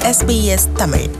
SBS Tamil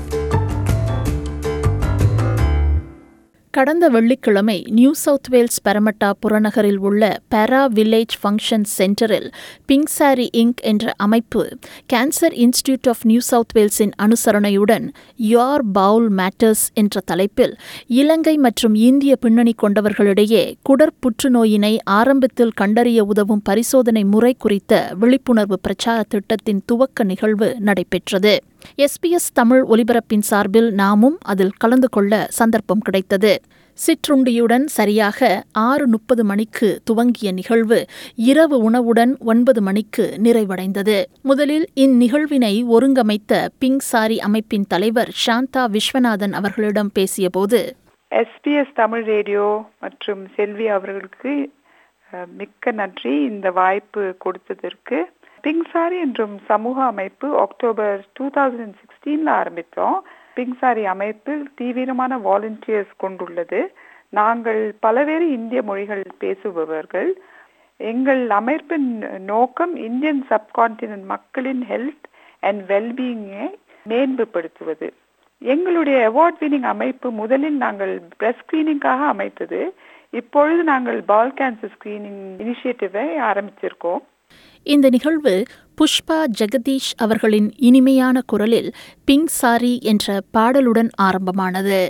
கடந்த வெள்ளிக்கிழமை New South Wales Parramatta புறநகரில் உள்ள பெரா வில்லேஜ் ஃபங்க்ஷன் சென்டரில் பிங்க் சாரி இங்க் என்ற அமைப்பு cancer institute of New South வேல்ஸின் அனுசரணையுடன் யோர் பவுல் மேட்டர்ஸ் என்ற தலைப்பில் இலங்கை மற்றும் இந்திய பின்னணி கொண்டவர்களிடையே குடற் புற்றுநோயினை ஆரம்பத்தில் கண்டறிய உதவும் பரிசோதனை முறை குறித்த விழிப்புணர்வு பிரச்சார திட்டத்தின் துவக்க நிகழ்வு நடைபெற்றது எஸ்பிஎஸ் தமிழ் ஒலிபரப்பின் சார்பில் நாமும் அதில் கலந்து கொள்ள சந்தர்ப்பம் கிடைத்தது சிற்றுண்டியுடன் சரியாக ஆறு முப்பது மணிக்கு துவங்கிய நிகழ்வு இரவு உணவுடன் ஒன்பது மணிக்கு நிறைவடைந்தது முதலில் இந்நிகழ்வினை ஒருங்கமைத்த பிங்க் சாரி அமைப்பின் தலைவர் சாந்தா விஸ்வநாதன் அவர்களிடம் பேசியபோது எஸ்பிஎஸ் தமிழ் ரேடியோ மற்றும் செல்வி அவர்களுக்கு அஹ், மிக்க நன்றி இந்த வாய்ப்பு கொடுத்ததற்கு பிங்சாரி என்றும் சமூக அமைப்பு அக்டோபர் டூ தௌசண்ட் சிக்ஸ்டீன்ல ஆரம்பித்தோம் பிங்சாரி அமைப்பில் தீவிரமான வாலண்டியர்ஸ் கொண்டுள்ளது நாங்கள் பலவேறு இந்திய மொழிகள் பேசுபவர்கள் எங்கள் அமைப்பின் நோக்கம் இந்தியன் சப்கான்டினென்ட் மக்களின் ஹெல்த் அண்ட் வெல்பீயிங்கை மேம்படுத்துவது எங்களுடைய அவார்ட் வினிங் அமைப்பு முதலில் நாங்கள் பிரஸ்ட் ஸ்கிரீனிங்காக அமைத்தது இப்பொழுது நாங்கள் பால் கேன்சர் ஸ்கிரீனிங் இனிஷியேட்டிவை ஆரம்பிச்சிருக்கோம் இந்த நிகழ்வு புஷ்பா ஜெகதீஷ் அவர்களின் இனிமையான குரலில் பிங்க் சாரி என்ற பாடலுடன் ஆரம்பமானது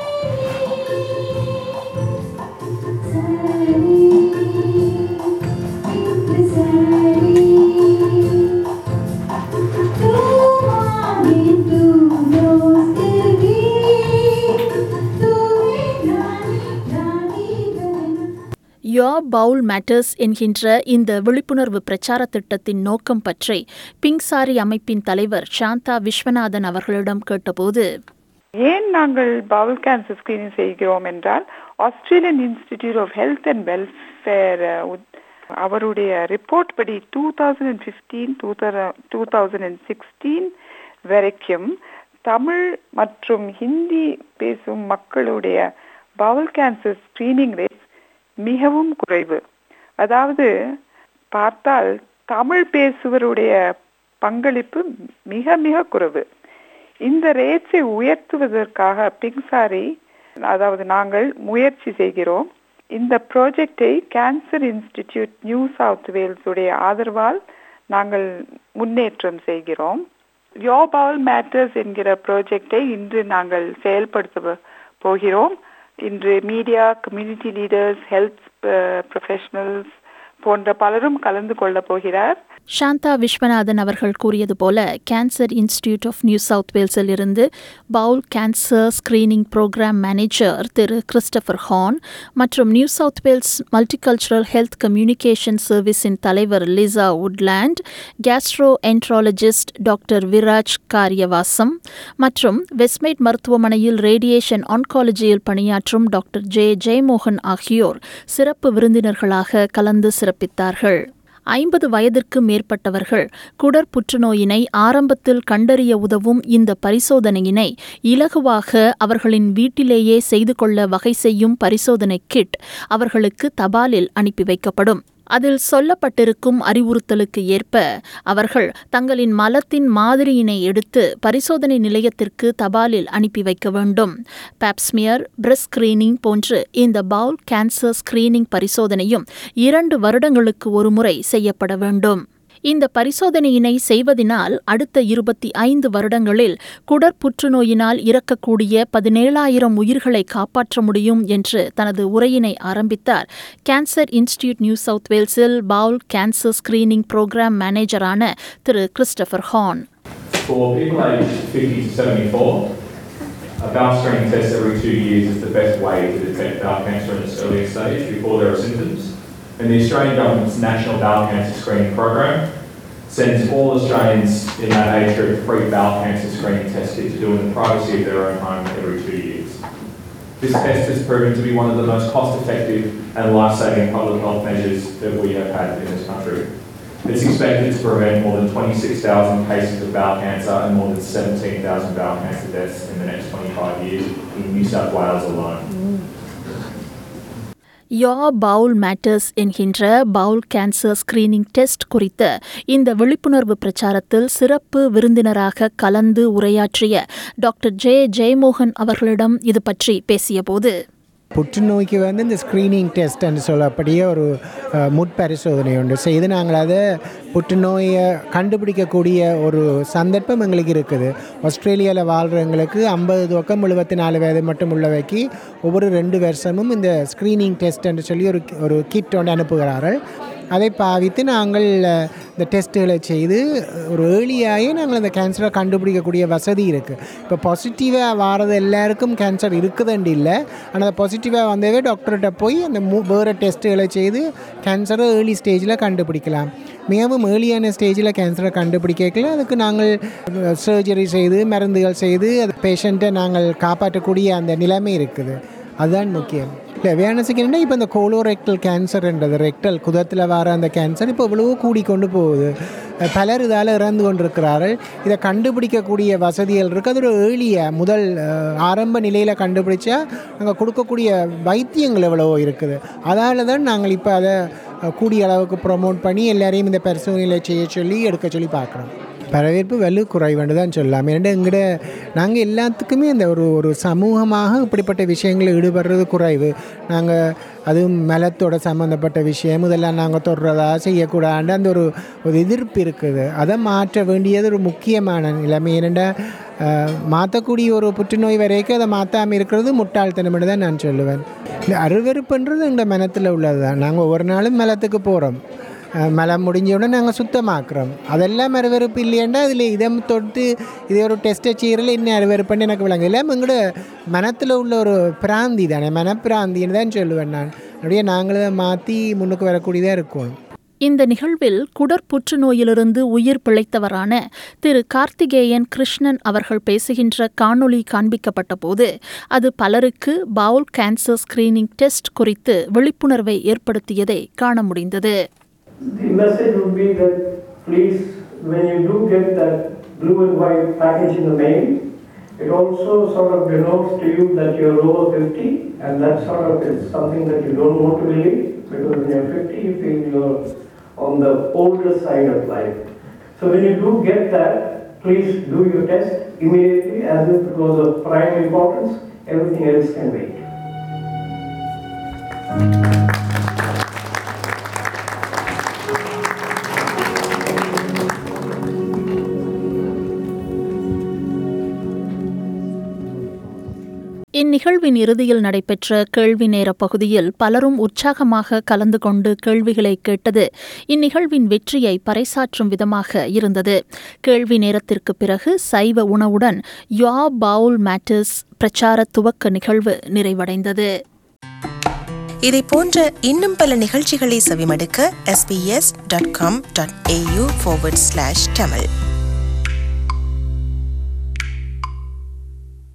யோ பவுல் மேட்டர்ஸ் என்கின்ற இந்த விழிப்புணர்வு பிரச்சார திட்டத்தின் நோக்கம் பற்றி பிங்க் சாரி அமைப்பின் தலைவர் சாந்தா விஸ்வநாதன் அவர்களிடம் கேட்டபோது ஏன் நாங்கள் பவுல் கேன்சர் ஸ்கிரீனிங் செய்கிறோம் என்றால் Australian institute of health and welfare அவருடைய ரிப்போர்ட் படி two thousand and fifteen two two thousand and sixteen வரைக்கும் தமிழ் மற்றும் ஹிந்தி பேசும் மக்களுடைய பவுல் கேன்சர் ஸ்கிரீனிங் ரேட் மிகவும் குறைவு அதாவது பார்த்தால் தமிழ் பேசுவருடைய பங்களிப்பு மிக மிக குறைவு இந்த ரேட்ஸை உயர்த்துவதற்காக பிங்சாரி அதாவது நாங்கள் முயற்சி செய்கிறோம் இந்த ப்ராஜெக்டை cancer institute New South Wales உடைய ஆதரவால் நாங்கள் முன்னேற்றம் செய்கிறோம் யோ பவுல் மேட்டர்ஸ் என்கிற ப்ராஜெக்டை இன்று நாங்கள் செயல்படுத்த போகிறோம் இன்று media community leaders health professionals போன்ற பலரும் கலந்து கொள்ள போகிறார் சாந்தா விஸ்வநாதன் அவர்கள் கூறியது போல cancer institute of New South வேல்ஸில் இருந்து bowel cancer screening program manager திரு கிறிஸ்டபர் ஹார்ன் மற்றும் New South Wales multicultural health communication சர்வீஸின் தலைவர் Lisa Woodland gastroenterologist doctor Viraj Kariyawasam மற்றும் வெஸ்ட்மேட் மருத்துவமனையில் ரேடியேஷன் ஆன்காலஜியில் பணியாற்றும் டாக்டர் ஜே ஜெயமோகன் ஆகியோர் சிறப்பு விருந்தினர்களாக கலந்து சிறப்பித்தார்கள் ஐம்பது வயதிற்கு மேற்பட்டவர்கள் குடற் புற்றுநோயினை ஆரம்பத்தில் கண்டறிய உதவும் இந்த பரிசோதனையினை இலகுவாக அவர்களின் வீட்டிலேயே செய்து கொள்ள வகை செய்யும் பரிசோதனை கிட் அவர்களுக்கு தபாலில் அனுப்பி வைக்கப்படும் அதில் சொல்லப்பட்டிருக்கும் அறிவுறுத்தலுக்கு ஏற்ப அவர்கள் தங்களின் மலத்தின் மாதிரியினை எடுத்து பரிசோதனை நிலையத்திற்கு தபாலில் அனுப்பி வைக்க வேண்டும் பாப்ஸ்மியர் பிரஸ்ட் ஸ்கிரீனிங் போன்று இந்த பவுல் கேன்சர் ஸ்கிரீனிங் பரிசோதனையும் இரண்டு வருடங்களுக்கு ஒருமுறை செய்யப்பட வேண்டும் இந்த பரிசோதனையினை செய்வதினால் அடுத்த இருபத்தி ஐந்து வருடங்களில் குடற் புற்றுநோயினால் இறக்கக்கூடிய பதினேழாயிரம் உயிர்களை காப்பாற்ற முடியும் என்று தனது உரையினை ஆரம்பித்தார் கேன்சர் இன்ஸ்டிடியூட் நியூ சவுத் வேல்ஸில் பவுல் கேன்சர் ஸ்கிரீனிங் புரோகிராம் மேனேஜரான திரு Christopher Horn For people aged 50 to 74, a bowel screening test every two years is the best way to detect bowel cancer in its earliest stage before there are symptoms. And the Australian Government's National Bowel Cancer Screening Program sends all Australians in that age group a free bowel cancer screening test kit to do in the privacy of their own home every two years. This test has proven to be one of the most cost-effective and life-saving public health measures that we have had in this country. It's expected to prevent more than 26,000 cases of bowel cancer and more than 17,000 bowel cancer deaths in the next 25 years in New South Wales alone. Yeah bowel matters என்கின்ற bowel cancer screening test குறித்த இந்த விழிப்புணர்வு பிரச்சாரத்தில் சிறப்பு விருந்தினராக கலந்து உரையாற்றிய doctor J Jeyamohan அவர்களிடம் இது பற்றி பேசியபோது புற்றுநோய்க்கு வந்து இந்த ஸ்க்ரீனிங் டெஸ்ட்னு சொல்லப்படிய ஒரு அஹ், முட்பரிசோதனை உண்டு செய்து நாங்கள் அதை புற்றுநோயை கண்டுபிடிக்கக்கூடிய ஒரு சந்தர்ப்பம் எங்களுக்கு இருக்குது ஆஸ்திரேலியாவில் வாழ்கிறவங்களுக்கு ஐம்பது துவக்கம் எழுபத்தி நாலு வயது மட்டும் உள்ளவைக்கு ஒவ்வொரு ரெண்டு வருஷமும் இந்த ஸ்க்ரீனிங் டெஸ்ட்னு சொல்லி ஒரு ஒரு கிட் ஒன்று அனுப்புகிறார்கள் அதை பாவித்து நாங்கள் அஹ், இந்த டெஸ்ட்டுகளை செய்து ஒரு ஏர்லியாகவே நாங்கள் அந்த கேன்சரை கண்டுபிடிக்கக்கூடிய வசதி இருக்குது இப்போ பாசிட்டிவாக வாரது எல்லாருக்கும் கேன்சர் இருக்குதுன்னு இல்லை ஆனால் பாசிட்டிவாக வந்தவே டாக்டர்கிட்ட போய் அந்த மூ வேறு டெஸ்ட்டுகளை செய்து கேன்சரை ஏர்லி ஸ்டேஜில் கண்டுபிடிக்கலாம் மிகவும் ஏர்லியான ஸ்டேஜில் கேன்சரை கண்டுபிடிக்கல அதுக்கு நாங்கள் சர்ஜரி செய்து மருந்துகள் செய்து அது பேஷண்ட்டை நாங்கள் காப்பாற்றக்கூடிய அந்த நிலைமை இருக்குது அதுதான் முக்கியம் இல்லை வேணசுக்கு என்னென்னா இப்போ இந்த கோலோரெக்டல் கேன்சர்ன்றது ரெக்டல் குதத்தில் வர அந்த கேன்சர் இப்போ இவ்வளவோ கூடிக்கொண்டு போகுது அஹ் பலர் இதால் இறந்து கொண்டிருக்கிறார்கள் இதை கண்டுபிடிக்கக்கூடிய வசதிகள் இருக்குது அது ஒரு ஏழிய முதல் அஹ், ஆரம்ப நிலையில் கண்டுபிடிச்சா நாங்கள் கொடுக்கக்கூடிய வைத்தியங்கள் எவ்வளவோ இருக்குது அதால் தான் நாங்கள் இப்போ அதை அஹ், கூடிய அளவுக்கு ப்ரொமோட் பண்ணி எல்லாரையும் இந்த பரிசோதனைகளை செய்ய சொல்லி எடுக்க சொல்லி பார்க்குறோம் வரவேற்பு வலு குறைவுன்னு தான் சொல்லலாம் ஏன்னா எங்கட நாங்கள் எல்லாத்துக்குமே இந்த ஒரு ஒரு சமூகமாக இப்படிப்பட்ட விஷயங்களில் ஈடுபடுறது குறைவு நாங்கள் அதுவும் மலத்தோட சம்மந்தப்பட்ட விஷயம் இதெல்லாம் நாங்கள் தொடுறதா செய்யக்கூடாது அந்த ஒரு ஒரு எதிர்ப்பு இருக்குது அதை மாற்ற வேண்டியது ஒரு முக்கியமான நிலைமை ஏனெண்டா மாற்றக்கூடிய ஒரு புற்றுநோய் வரைக்கும் அதை மாற்றாமல் இருக்கிறது முட்டாள்தனம்னு தான் நான் சொல்லுவேன் இந்த அருவருப்புன்றது எங்கள் மனத்தில் உள்ளது தான் நாங்கள் ஒவ்வொரு நாளும் மலத்துக்கு போகிறோம் மலம் முடிஞ்ச உடனே நாங்கள் சுத்தமாக்குறோம் அதெல்லாம் அருவருப்பு இல்லையாண்டா அதில் இதம் தொட்டு இது ஒரு டெஸ்ட்டை செய்கிறதுல என்ன அருவருப்புன்னு எனக்கு விளங்கு எல்லாம் எங்களோட மனத்தில் உள்ள ஒரு பிராந்தி தானே மனப்பிராந்தின்னு தான் சொல்லுவேன் நான் அப்படியே நாங்களே மாற்றி முன்னுக்கு வரக்கூடியதாக இருக்கணும் இந்த நிகழ்வில் குடற் புற்றுநோயிலிருந்து உயிர் பிழைத்தவரான திரு கார்த்திகேயன் கிருஷ்ணன் அவர்கள் பேசுகின்ற காணொளி காண்பிக்கப்பட்ட போது அது பலருக்கு பவுல் கேன்சர் ஸ்கிரீனிங் டெஸ்ட் குறித்து விழிப்புணர்வை ஏற்படுத்தியதை காண முடிந்தது The message would be that please, when you do get that blue and white package in the mail, it also sort of denotes to you that you're over 50, and that sort of is something that you don't want to believe, because when you're 50, you feel you're on the older side of life. So when you do get that, please do your test immediately as if it was of prime importance, everything else can wait. இந்நிகழ்வின் இறுதியில் நடைபெற்ற கேள்வி நேர பகுதியில் பலரும் உற்சாகமாக கலந்து கொண்டு கேள்விகளை கேட்டது இந்நிகழ்வின் வெற்றியை பறைசாற்றும் விதமாக இருந்தது கேள்வி நேரத்திற்கு பிறகு சைவ உணவுடன் யா பவுல் மேட்டர்ஸ் பிரச்சார துவக்க நிகழ்வு நிறைவடைந்தது இதை போன்ற இன்னும் பல நிகழ்ச்சிகளை செவிமடுக்க sbs.com.au forward slash tamil